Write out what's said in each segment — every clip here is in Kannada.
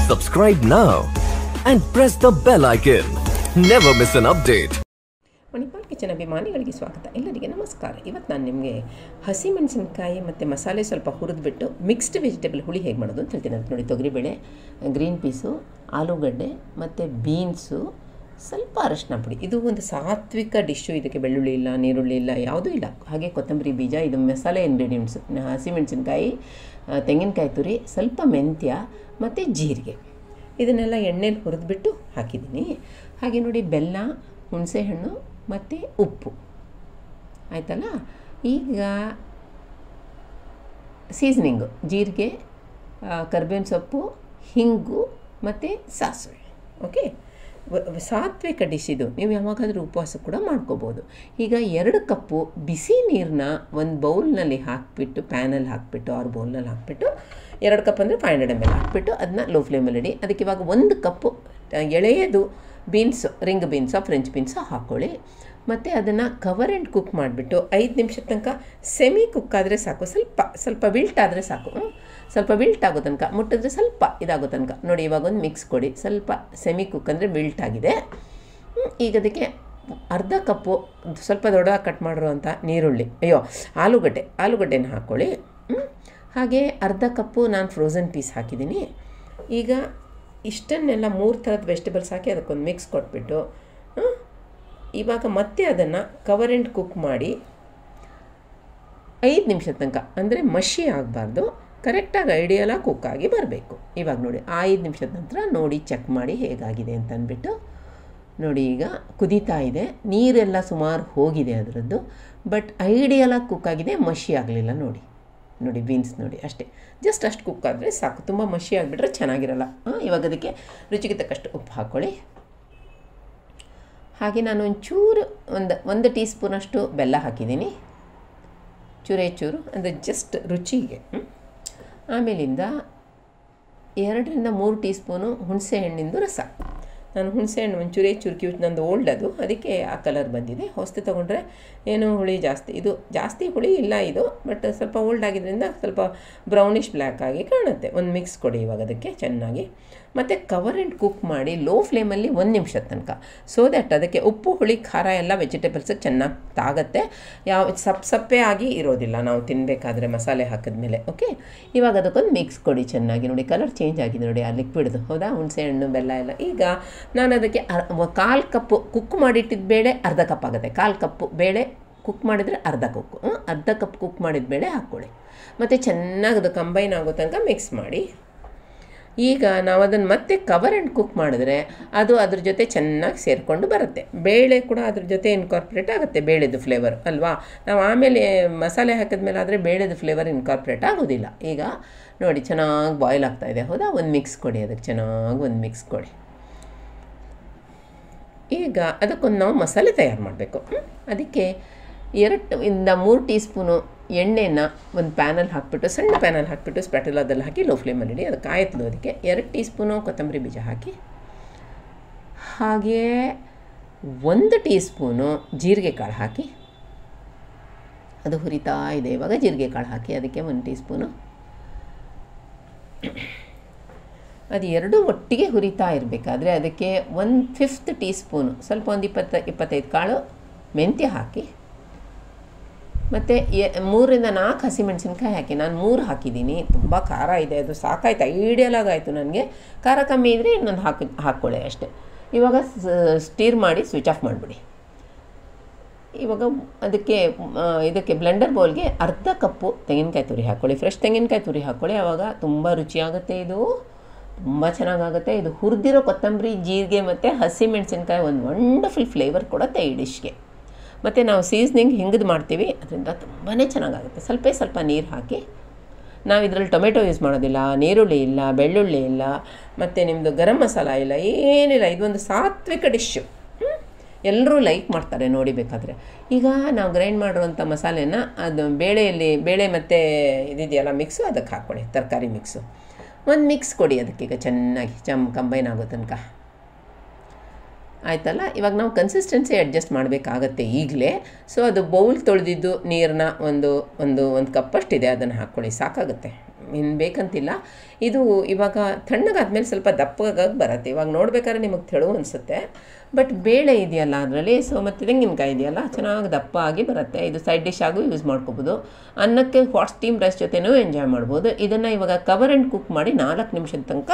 Subscribe now and press the bell icon. Never miss an update. Manipal kitchen ಅಭಿಮಾನಿಗಳಿಗೆ ಸ್ವಾಗತ ಎಲ್ಲರಿಗೆ ನಮಸ್ಕಾರ ಇವತ್ತು ನಾನು ನಿಮಗೆ ಹಸಿಮೆಣಸಿನಕಾಯಿ ಮತ್ತು ಮಸಾಲೆ ಸ್ವಲ್ಪ ಹುರಿದ್ಬಿಟ್ಟು ಮಿಕ್ಸ್ಡ್ ವೆಜಿಟೇಬಲ್ ಹುಳಿ ಹೇಗೆ ಮಾಡೋದು ಅಂತ ಹೇಳ್ತೀನಿ ಅಂತ ನೋಡಿ ತೊಗರಿಬೇಳೆ ಗ್ರೀನ್ ಪೀಸು ಆಲೂಗಡ್ಡೆ ಮತ್ತು ಬೀನ್ಸು ಸ್ವಲ್ಪ ಅರಶಿನ ಪುಡಿ ಇದು ಒಂದು ಸಾತ್ವಿಕ ಡಿಶ್ಶು ಇದಕ್ಕೆ ಬೆಳ್ಳುಳ್ಳಿ ಇಲ್ಲ ನೀರುಳ್ಳಿ ಇಲ್ಲ ಯಾವುದೂ ಇಲ್ಲ ಹಾಗೆ ಕೊತ್ತಂಬರಿ ಬೀಜ ಇದು ಮಸಾಲೆ ಇಂಗ್ರೀಡಿಯೆಂಟ್ಸು ಹಸಿಮೆಣಸಿನ್ಕಾಯಿ ಆ, ತೆಂಗಿನಕಾಯಿ ತುರಿ ಸ್ವಲ್ಪ ಮೆಂತ್ಯ ಮತ್ತು ಜೀರಿಗೆ ಇದನ್ನೆಲ್ಲ ಎಣ್ಣೆಲಿ ಹುರಿದ್ಬಿಟ್ಟು ಹಾಕಿದ್ದೀನಿ ಹಾಗೆ ನೋಡಿ ಬೆಲ್ಲ ಹುಣಸೆಹಣ್ಣು ಮತ್ತು ಉಪ್ಪು ಆಯ್ತಲ್ಲ ಈಗ ಸೀಸನಿಂಗು ಜೀರಿಗೆ ಕರ್ಬೇವಿನ ಸೊಪ್ಪು ಹಿಂಗು ಮತ್ತು ಸಾಸಿವೆ ಓಕೆ ವ- ವ- ಸಾತ್ವಿಕ ಡಿಶ್ ಇದು ನೀವು ಯಾವಾಗಾದರೂ ಉಪವಾಸ ಕೂಡ ಮಾಡ್ಕೋಬೋದು ಈಗ ಎರಡು ಕಪ್ಪು ಬಿಸಿ ನೀರನ್ನ ಒಂದು ಬೌಲ್ನಲ್ಲಿ ಹಾಕಿಬಿಟ್ಟು ಪ್ಯಾನಲ್ಲಿ ಹಾಕಿಬಿಟ್ಟು ಆರು ಬೌಲ್ನಲ್ಲಿ ಹಾಕಿಬಿಟ್ಟು ಎರಡು ಕಪ್ ಅಂದರೆ ಫೈವ್ ಹಂಡ್ರೆಡ್ ಎಮ್ ಎಲ್ ಹಾಕಿಬಿಟ್ಟು ಅದನ್ನ ಲೋ ಫ್ಲೇಮಲ್ಲಿ ಇಡಿ ಅದಕ್ಕೆ ಇವಾಗ ಒಂದು ಕಪ್ಪು ಆ, ಎಳೆಯದು ಬೀನ್ಸು ರಿಂಗ್ ಬೀನ್ಸೋ ಫ್ರೆಂಚ್ ಬೀನ್ಸೋ ಹಾಕ್ಕೊಳ್ಳಿ ಮತ್ತು ಅದನ್ನು ಕವರ್ ಆ್ಯಂಡ್ ಕುಕ್ ಮಾಡಿಬಿಟ್ಟು ಐದು ನಿಮಿಷದ ತನಕ ಸೆಮಿ ಕುಕ್ ಆದರೆ ಸಾಕು ಸ್ವಲ್ಪ ಸ್ವಲ್ಪ ವಿಲ್ಟ್ ಆದರೆ ಸಾಕು ಹ್ಮ್? ಸ್ವಲ್ಪ ವಿಲ್ಟ್ ಆಗೋ ತನಕ ಮುಟ್ಟಿದ್ರೆ ಸ್ವಲ್ಪ ಇದಾಗೋ ತನಕ ನೋಡಿ ಇವಾಗ ಒಂದು ಮಿಕ್ಸ್ ಕೊಡಿ ಸ್ವಲ್ಪ ಸೆಮಿ ಕುಕ್ ಅಂದರೆ ವಿಲ್ಟ್ ಆಗಿದೆ ಹ್ಮ್, ಈಗ ಅದಕ್ಕೆ ಅರ್ಧ ಕಪ್ಪು ಸ್ವಲ್ಪ ದೊಡ್ಡದಾಗಿ ಕಟ್ ಮಾಡಿರುವಂಥ ನೀರುಳ್ಳಿ ಅಯ್ಯೋ ಆಲೂಗಡ್ಡೆ ಆಲೂಗಡ್ಡೆನ ಹಾಕ್ಕೊಳ್ಳಿ ಹ್ಮ್? ಹಾಗೆ ಅರ್ಧ ಕಪ್ಪು ನಾನು ಫ್ರೋಝನ್ ಪೀಸ್ ಹಾಕಿದ್ದೀನಿ ಈಗ ಇಷ್ಟನ್ನೆಲ್ಲ ಮೂರು ಥರದ ವೆಜಿಟೇಬಲ್ಸ್ ಹಾಕಿ ಅದಕ್ಕೊಂದು ಮಿಕ್ಸ್ ಕೊಟ್ಬಿಟ್ಟು ಹ್ಮ್? ಇವಾಗ ಮತ್ತೆ ಅದನ್ನು ಕವರ್ ಆ್ಯಂಡ್ ಕುಕ್ ಮಾಡಿ ಐದು ನಿಮಿಷದ ತನಕ ಅಂದರೆ ಮಷಿ ಆಗಬಾರ್ದು ಕರೆಕ್ಟಾಗಿ ಐಡಿಯಲಾಗಿ ಕುಕ್ ಆಗಿ ಬರಬೇಕು ಇವಾಗ ನೋಡಿ ಆ ಐದು ನಿಮಿಷದ ನಂತರ ನೋಡಿ ಚೆಕ್ ಮಾಡಿ ಹೇಗಾಗಿದೆ ಅಂತ ಅಂದ್ಬಿಟ್ಟು ನೋಡಿ ಈಗ ಕುದೀತಾ ಇದೆ ನೀರೆಲ್ಲ ಸುಮಾರು ಹೋಗಿದೆ ಅದರದ್ದು ಬಟ್ ಐಡಿಯಲಾಗಿ ಕುಕ್ ಆಗಿದೆ ಮಷಿ ಆಗಲಿಲ್ಲ ನೋಡಿ ನೋಡಿ ಬೀನ್ಸ್ ನೋಡಿ ಅಷ್ಟೇ ಜಸ್ಟ್ ಅಷ್ಟು ಕುಕ್ ಆದರೆ ಸಾಕು ತುಂಬ ಮಷಿ ಆಗಿಬಿಟ್ರೆ ಚೆನ್ನಾಗಿರಲ್ಲ ಆ, ಇವಾಗ ಅದಕ್ಕೆ ರುಚಿಗೆ ತಕ್ಕಷ್ಟು ಉಪ್ಪು ಹಾಕ್ಕೊಳ್ಳಿ ಹಾಗೆ ನಾನು ಒಂಚೂರು ಒಂದು ಒಂದು ಟೀ ಸ್ಪೂನಷ್ಟು ಬೆಲ್ಲ ಹಾಕಿದ್ದೀನಿ ಚೂರೇ ಚೂರು ಅಂದರೆ ಜಸ್ಟ್ ರುಚಿಗೆ ಹ್ಮ್? ಆಮೇಲಿಂದ ಎರಡರಿಂದ ಮೂರು ಟೀ ಸ್ಪೂನು ಹುಣಸೆ ಹಣ್ಣಿಂದು ರಸ ನಾನು ಹುಣಸೆ ಹಣ್ಣು ಒಂಚೂರೇ ಚೂರು ಕ್ಯೂಟ್ ನಂದು ಓಲ್ಡ್ ಅದು ಅದಕ್ಕೆ ಆ ಕಲರ್ ಬಂದಿದೆ ಹೊಸ್ತು ತೊಗೊಂಡ್ರೆ ಏನು ಹುಳಿ ಜಾಸ್ತಿ ಇದು ಜಾಸ್ತಿ ಹುಳಿ ಇಲ್ಲ ಇದು ಬಟ್ ಸ್ವಲ್ಪ ಓಲ್ಡ್ ಆಗಿದ್ದರಿಂದ ಸ್ವಲ್ಪ ಬ್ರೌನಿಷ್ ಬ್ಲ್ಯಾಕ್ ಆಗಿ ಕಾಣುತ್ತೆ ಒಂದು ಮಿಕ್ಸ್ ಕೊಡಿ ಇವಾಗ ಅದಕ್ಕೆ ಚೆನ್ನಾಗಿ ಮತ್ತು ಕವರ್ ಆ್ಯಂಡ್ ಕುಕ್ ಮಾಡಿ ಲೋ ಫ್ಲೇಮಲ್ಲಿ ಒಂದು ನಿಮಿಷದ ತನಕ ಸೊ ದ್ಯಾಟ್ ಅದಕ್ಕೆ ಉಪ್ಪು ಹುಳಿ ಖಾರ ಎಲ್ಲ ವೆಜಿಟೇಬಲ್ಸಿಗೆ ಚೆನ್ನಾಗಿ ತಾಗತ್ತೆ ಯಾವ ಸಪ್ ಸಪ್ಪೆ ಆಗಿ ಇರೋದಿಲ್ಲ ನಾವು ತಿನ್ನಬೇಕಾದ್ರೆ ಮಸಾಲೆ ಹಾಕಿದ್ಮೇಲೆ ಓಕೆ ಇವಾಗ ಅದಕ್ಕೊಂದು ಮಿಕ್ಸ್ ಕೊಡಿ ಚೆನ್ನಾಗಿ ನೋಡಿ ಕಲರ್ ಚೇಂಜ್ ಆಗಿದೆ ನೋಡಿ ಆ ಲಿಕ್ವಿಡ್ದು ಹೌದಾ ಹುಣಸೆ ಹಣ್ಣು ಬೆಲ್ಲ ಎಲ್ಲ ಈಗ ನಾನು ಅದಕ್ಕೆ ಕಾಲು ಕಪ್ಪು ಕುಕ್ ಮಾಡಿಟ್ಟಿದ್ದ ಬೇಳೆ ಅರ್ಧ ಕಪ್ ಆಗುತ್ತೆ ಕಾಲು ಕಪ್ಪು ಬೇಳೆ ಕುಕ್ ಮಾಡಿದರೆ ಅರ್ಧ ಕುಕ್ಕು ಹ್ಮ್? ಅರ್ಧ ಕಪ್ ಕುಕ್ ಮಾಡಿದ ಬೇಳೆ ಹಾಕ್ಕೊಳ್ಳಿ ಮತ್ತು ಚೆನ್ನಾಗಿ ಅದು ಕಂಬೈನ್ ಆಗೋ ತನಕ ಮಿಕ್ಸ್ ಮಾಡಿ ಈಗ ನಾವು ಅದನ್ನು ಮತ್ತೆ ಕವರ್ ಆ್ಯಂಡ್ ಕುಕ್ ಮಾಡಿದ್ರೆ ಅದು ಅದ್ರ ಜೊತೆ ಚೆನ್ನಾಗಿ ಸೇರಿಕೊಂಡು ಬರುತ್ತೆ ಬೇಳೆ ಕೂಡ ಅದ್ರ ಜೊತೆ ಇನ್ಕಾರ್ಪೊರೇಟ್ ಆಗುತ್ತೆ ಬೇಳೆದು ಫ್ಲೇವರ್ ಅಲ್ವಾ ನಾವು ಆಮೇಲೆ ಮಸಾಲೆ ಹಾಕಿದ್ಮೇಲೆ ಆದರೆ ಬೇಳೆದು ಫ್ಲೇವರ್ ಇನ್ಕಾರ್ಪೊರೇಟ್ ಆಗೋದಿಲ್ಲ ಈಗ ನೋಡಿ ಚೆನ್ನಾಗಿ ಬಾಯ್ಲ್ ಆಗ್ತಾ ಇದೆ ಹೌದಾ ಒಂದು ಮಿಕ್ಸ್ ಕೊಡಿ ಅದಕ್ಕೆ ಚೆನ್ನಾಗಿ ಒಂದು ಮಿಕ್ಸ್ ಕೊಡಿ ಈಗ ಅದಕ್ಕೊಂದು ನಾವು ಮಸಾಲೆ ತಯಾರು ಮಾಡಬೇಕು ಅದಕ್ಕೆ ಎರಡು ಇಂದ ಮೂರು ಟೀ ಸ್ಪೂನು ಎಣ್ಣೆನ ಒಂದು ಪ್ಯಾನಲ್ಲಿ ಹಾಕಿಬಿಟ್ಟು ಸಣ್ಣ ಪ್ಯಾನಲ್ಲಿ ಹಾಕಿಬಿಟ್ಟು ಸ್ಪ್ಯಾಟೆಲಾದಲ್ಲಿ ಹಾಕಿ ಲೋ ಫ್ಲೇಮಲ್ಲಿ ಇಡಿ ಅದು ಕಾಯ್ತಲು ಅದಕ್ಕೆ ಎರಡು ಟೀ ಸ್ಪೂನು ಕೊತ್ತಂಬರಿ ಬೀಜ ಹಾಕಿ ಹಾಗೇ ಒಂದು ಟೀ ಸ್ಪೂನು ಜೀರಿಗೆ ಕಾಳು ಹಾಕಿ ಅದು ಹುರಿತಾ ಇದೆ ಇವಾಗ ಜೀರಿಗೆ ಕಾಳು ಹಾಕಿ ಅದಕ್ಕೆ ಒಂದು ಟೀ ಸ್ಪೂನು ಅದು ಎರಡೂ ಒಟ್ಟಿಗೆ ಹುರಿತಾ ಇರಬೇಕಾದ್ರೆ ಅದಕ್ಕೆ ಒಂದು ಫಿಫ್ತ್ ಟೀ ಸ್ಪೂನು ಸ್ವಲ್ಪ ಒಂದು ಇಪ್ಪತ್ತ ಇಪ್ಪತ್ತೈದು ಕಾಳು ಮೆಂತ್ಯ ಹಾಕಿ ಮತ್ತು ಎ ಮೂರರಿಂದ ನಾಲ್ಕು ಹಸಿಮೆಣಸಿನ್ಕಾಯಿ ಹಾಕಿ ನಾನು ಮೂರು ಹಾಕಿದ್ದೀನಿ ತುಂಬ ಖಾರ ಇದೆ ಅದು ಸಾಕಾಯ್ತು ಐಡಿಯಲಾಗಿ ಆಯಿತು ನನಗೆ ಖಾರ ಕಮ್ಮಿ ಇದ್ದರೆ ಇನ್ನೊಂದು ಹಾಕಿ ಹಾಕ್ಕೊಳ್ಳಿ ಅಷ್ಟೇ ಇವಾಗ ಸ್ಟೀರ್ ಮಾಡಿ ಸ್ವಿಚ್ ಆಫ್ ಮಾಡಿಬಿಡಿ ಇವಾಗ ಅದಕ್ಕೆ ಆ, ಇದಕ್ಕೆ ಬ್ಲೆಂಡರ್ ಬೌಲ್ಗೆ ಅರ್ಧ ಕಪ್ಪು ತೆಂಗಿನಕಾಯಿ ತುರಿ ಹಾಕ್ಕೊಳ್ಳಿ ಫ್ರೆಶ್ ತೆಂಗಿನಕಾಯಿ ತುರಿ ಹಾಕ್ಕೊಳ್ಳಿ ಆವಾಗ ತುಂಬ ರುಚಿಯಾಗುತ್ತೆ ಇದು ತುಂಬ ಚೆನ್ನಾಗಾಗುತ್ತೆ ಇದು ಹುರಿದಿರೋ ಕೊತ್ತಂಬರಿ ಜೀರಿಗೆ ಮತ್ತು ಹಸಿಮೆಣಸಿನ್ಕಾಯಿ ಒಂದು ವಂಡರ್ಫುಲ್ ಫ್ಲೇವರ್ ಕೊಡುತ್ತೆ ಈ ಡಿಶ್ಗೆ ಮತ್ತು ನಾವು ಸೀಸ್ನಿಂಗ್ ಹಿಂಗದು ಮಾಡ್ತೀವಿ ಅದರಿಂದ ತುಂಬಾ ಚೆನ್ನಾಗಾಗುತ್ತೆ ಸ್ವಲ್ಪ ಸ್ವಲ್ಪ ನೀರು ಹಾಕಿ ನಾವು ಇದರಲ್ಲಿ ಟೊಮೆಟೊ ಯೂಸ್ ಮಾಡೋದಿಲ್ಲ ನೀರುಳ್ಳಿ ಇಲ್ಲ ಬೆಳ್ಳುಳ್ಳಿ ಇಲ್ಲ ಮತ್ತು ನಿಮ್ಮದು ಗರಂ ಮಸಾಲ ಇಲ್ಲ ಏನಿಲ್ಲ ಇದೊಂದು ಸಾತ್ವಿಕ ಡಿಶ್ಶು ಎಲ್ಲರೂ ಲೈಕ್ ಮಾಡ್ತಾರೆ ನೋಡಿ ಬೇಕಾದರೆ ಈಗ ನಾವು ಗ್ರೈಂಡ್ ಮಾಡಿರುವಂಥ ಮಸಾಲೆನ ಅದು ಬೇಳೆಯಲ್ಲಿ ಬೇಳೆ ಮತ್ತು ಇದಿದೆಯಲ್ಲ ಮಿಕ್ಸು ಅದಕ್ಕೆ ಹಾಕ್ಕೊಳ್ಳಿ ತರಕಾರಿ ಮಿಕ್ಸು ಒಂದು ಮಿಕ್ಸ್ ಕೊಡಿ ಅದಕ್ಕೀಗ ಚೆನ್ನಾಗಿ ಚಮ್ ಕಂಬೈನ್ ಆಗೋ ತನಕ ಆಯ್ತಲ್ಲ ಇವಾಗ ನಾವು ಕನ್ಸಿಸ್ಟೆನ್ಸಿ ಅಡ್ಜಸ್ಟ್ ಮಾಡಬೇಕಾಗತ್ತೆ ಈಗಲೇ ಸೊ ಅದು ಬೌಲ್ ತೊಳೆದಿದ್ದು ನೀರನ್ನ ಒಂದು ಒಂದು ಒಂದು ಕಪ್ಪಷ್ಟಿದೆ ಅದನ್ನು ಹಾಕ್ಕೊಳ್ಳಿ ಸಾಕಾಗುತ್ತೆ ಇನ್ನು ಬೇಕಂತಿಲ್ಲ ಇದು ಇವಾಗ ತಣ್ಣಗಾದ್ಮೇಲೆ ಸ್ವಲ್ಪ ದಪ್ಪಗಾಗಿ ಬರುತ್ತೆ ಇವಾಗ ನೋಡ್ಬೇಕಾದ್ರೆ ನಿಮಗೆ ತೆಳು ಅನಿಸುತ್ತೆ ಬಟ್ ಬೇಳೆ ಇದೆಯಲ್ಲ ಅದರಲ್ಲಿ ಸೊ ಮತ್ತು ತೆಂಗಿನಕಾಯಿ ಇದೆಯಲ್ಲ ಚೆನ್ನಾಗಿ ದಪ್ಪ ಆಗಿ ಬರುತ್ತೆ ಇದು ಸೈಡ್ ಡಿಶ್ ಆಗೂ ಯೂಸ್ ಮಾಡ್ಕೋಬೋದು ಅನ್ನಕ್ಕೆ ಹಾಟ್ ಸ್ಟೀಮ್ ರೈಸ್ ಜೊತೆನೂ ಎಂಜಾಯ್ ಮಾಡ್ಬೋದು ಇದನ್ನು ಇವಾಗ ಕವರ್ ಆ್ಯಂಡ್ ಕುಕ್ ಮಾಡಿ ನಾಲ್ಕು ನಿಮಿಷದ ತನಕ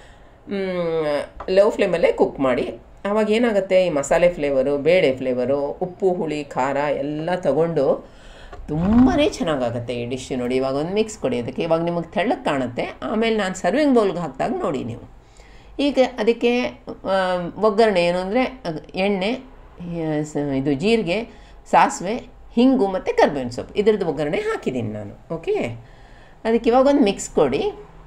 ಲೋ ಫ್ಲೇಮಲ್ಲೇ ಕುಕ್ ಮಾಡಿ ಆವಾಗ ಏನಾಗುತ್ತೆ ಈ ಮಸಾಲೆ ಫ್ಲೇವರು ಬೇಳೆ ಫ್ಲೇವರು ಉಪ್ಪು ಹುಳಿ ಖಾರ ಎಲ್ಲ ತಗೊಂಡು ತುಂಬಾ ಚೆನ್ನಾಗಾಗುತ್ತೆ ಈ ಡಿಶ್ ನೋಡಿ ಇವಾಗ ಒಂದು ಮಿಕ್ಸ್ ಕೊಡಿ ಅದಕ್ಕೆ ಇವಾಗ ನಿಮಗೆ ತೆಳ್ಳಗೆ ಕಾಣುತ್ತೆ ಆಮೇಲೆ ನಾನು ಸರ್ವಿಂಗ್ ಬೌಲ್ಗೆ ಹಾಕಿದಾಗ ನೋಡಿ ನೀವು ಈಗ ಅದಕ್ಕೆ ಆ, ಒಗ್ಗರಣೆ ಏನು ಅಂದರೆ ಎಣ್ಣೆ ಆ, ಸ- ಇದು ಜೀರಿಗೆ ಸಾಸಿವೆ ಹಿಂಗು ಮತ್ತು ಕರ್ಬೇವಿನ ಸೊಪ್ಪು ಇದ್ರದ್ದು ಒಗ್ಗರಣೆ ಹಾಕಿದ್ದೀನಿ ನಾನು ಓಕೆ ಅದಕ್ಕೆ ಇವಾಗ ಒಂದು ಮಿಕ್ಸ್ ಕೊಡಿ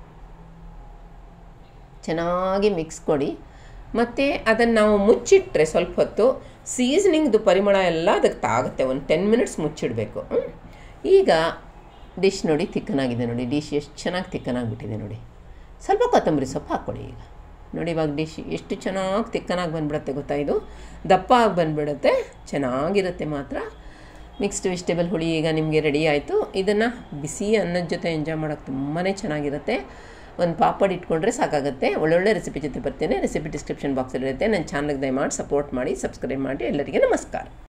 ಚೆನ್ನಾಗಿ ಮಿಕ್ಸ್ ಕೊಡಿ ಮತ್ತು ಅದನ್ನು ನಾವು ಮುಚ್ಚಿಟ್ರೆ ಸ್ವಲ್ಪ ಹೊತ್ತು ಸೀಸನಿಂಗ್ದು ಪರಿಮಳ ಎಲ್ಲ ಅದಕ್ಕೆ ತಾಗುತ್ತೆ ಒಂದು ಟೆನ್ ಮಿನಿಟ್ಸ್ ಮುಚ್ಚಿಡಬೇಕು ಹ್ಮ್? ಈಗ ಡಿಶ್ ನೋಡಿ ತಿಕ್ಕನಾಗಿದೆ ನೋಡಿ ಡಿಶ್ ಎಷ್ಟು ಚೆನ್ನಾಗಿ ತಿಕ್ಕನಾಗ್ಬಿಟ್ಟಿದೆ ನೋಡಿ ಸ್ವಲ್ಪ ಕೊತ್ತಂಬರಿ ಸೊಪ್ಪು ಹಾಕ್ಕೊಡಿ ಈಗ ನೋಡಿ ಇವಾಗ ಡಿಶ್ ಎಷ್ಟು ಚೆನ್ನಾಗಿ ತಿಕ್ಕನಾಗಿ ಬಂದ್ಬಿಡುತ್ತೆ ಗೊತ್ತಾ ಇದು ದಪ್ಪ ಆಗಿ ಬಂದ್ಬಿಡುತ್ತೆ ಚೆನ್ನಾಗಿರುತ್ತೆ ಮಾತ್ರ ಮಿಕ್ಸ್ಡ್ ವೆಜಿಟೇಬಲ್ ಹುಳಿ ಈಗ ನಿಮಗೆ ರೆಡಿ ಆಯಿತು ಇದನ್ನು ಬಿಸಿ ಅನ್ನದ ಜೊತೆ ಎಂಜಾಯ್ ಮಾಡೋಕ್ಕೆ ತುಂಬಾ ಚೆನ್ನಾಗಿರುತ್ತೆ ಒಂದು ಪಾಪಡ್ ಇಟ್ಕೊಂಡ್ರೆ ಸಾಕಾಗುತ್ತೆ ಒಳ್ಳೊಳ್ಳೆ ರೆಸಿಪಿ ಜೊತೆ ಬರ್ತೇನೆ ರೆಸಿಪಿ ಡಿಸ್ಕ್ರಿಪ್ಷನ್ ಬಾಕ್ಸಲ್ಲಿರುತ್ತೆ ನನ್ನ ಚಾನಲ್ಗೆ ದಯಮಾಡಿ ಸಪೋರ್ಟ್ ಮಾಡಿ ಸಬ್ಸ್ಕ್ರೈಬ್ ಮಾಡಿ ಎಲ್ಲರಿಗೆ ನಮಸ್ಕಾರ